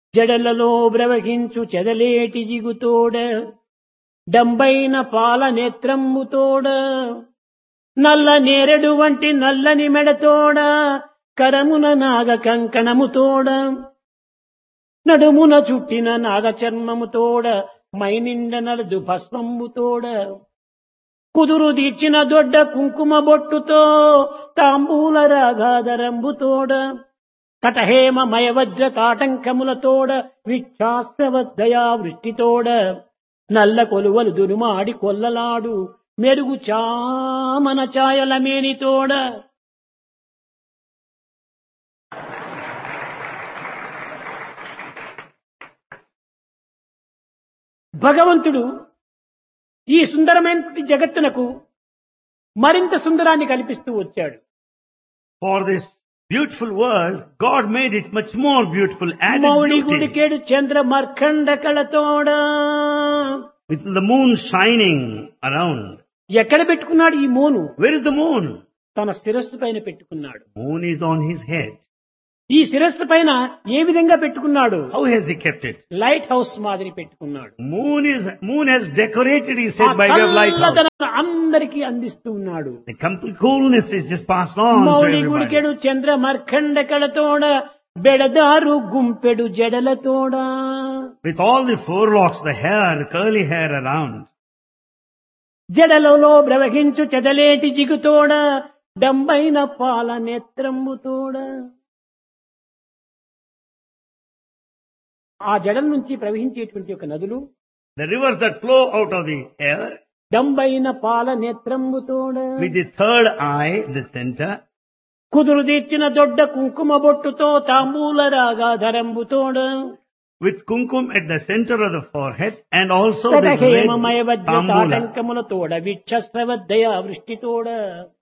జడలలో బ్రవహించు చెదలేటి జిగుతోడ డంబైన పాల నేత్రమ్ముతోడ నల్ల నేరెడు వంటి నల్లని మెడతోడ కరమున నాగ కంకణముతోడ నడుమున చుట్టిన నాగ చర్మముతోడ మైనిండ నలదు భస్మముతోడ కుదురు తీర్చిన దొడ్డ కుంకుమ బొట్టుతో తాంబూల రాగాధరంబుతోడ కటహేమ మయవజ్ర తాటంకములతోడ విచ్ఛాస్త్రవద్దయా వృష్టితోడ నల్ల కొలువలు దురుమాడి కొల్లలాడు మెరుగు చామన ఛాయల మేనితోడ భగవంతుడు ఈ సుందరమైన జగత్తునకు మరింత సుందరాన్ని కల్పిస్తూ వచ్చాడు For this beautiful world, God made it much more beautiful, added Mouli beauty. గుడికేడు Chandra మర్కండ కళతోడ With the moon shining around. ఎక్కడ పెట్టుకున్నాడు ఈ మోను Where is the moon? తన శిరస్సు పైన పెట్టుకున్నాడు Moon is on his head. ఈ శిరస్సు పైన ఏ విధంగా పెట్టుకున్నాడు How has he kept it? Lighthouse మాదిరి పెట్టుకున్నాడు Moon is, moon has decorated, he ఆ said, by way of lighthouse. చల్లదనం అందరికీ అందిస్తూ ఉన్నాడు The complete coolness is just passed on to Mouli everybody. గుడికెడు Chandra మర్కండ కళతోడ బెడదారు గుంపెడు జడలతోడ With all the forelocks, the hair, the curly hair around. జడలలో బ్రవహించు చెదలేటి జిగుతోడ డంబైన పాల నేత్రంబుతోడ ఆ జడల నుంచి ప్రవహించేటువంటి ఒక నదులు The rivers that flow out of the hair, డంబైన పాల నేత్రంబుతోడ with the third eye, the center, కుదురు తీర్చిన దొడ్డ కుంకుమ బొట్టుతో తాంబూల రాగాధరంబుతోడ with kumkum at the center of the forehead, and also the తటహేమమయ red వజ్ర tambula. తాటంకములతోడ విక్షస్రవద్దయ వృష్టితోడ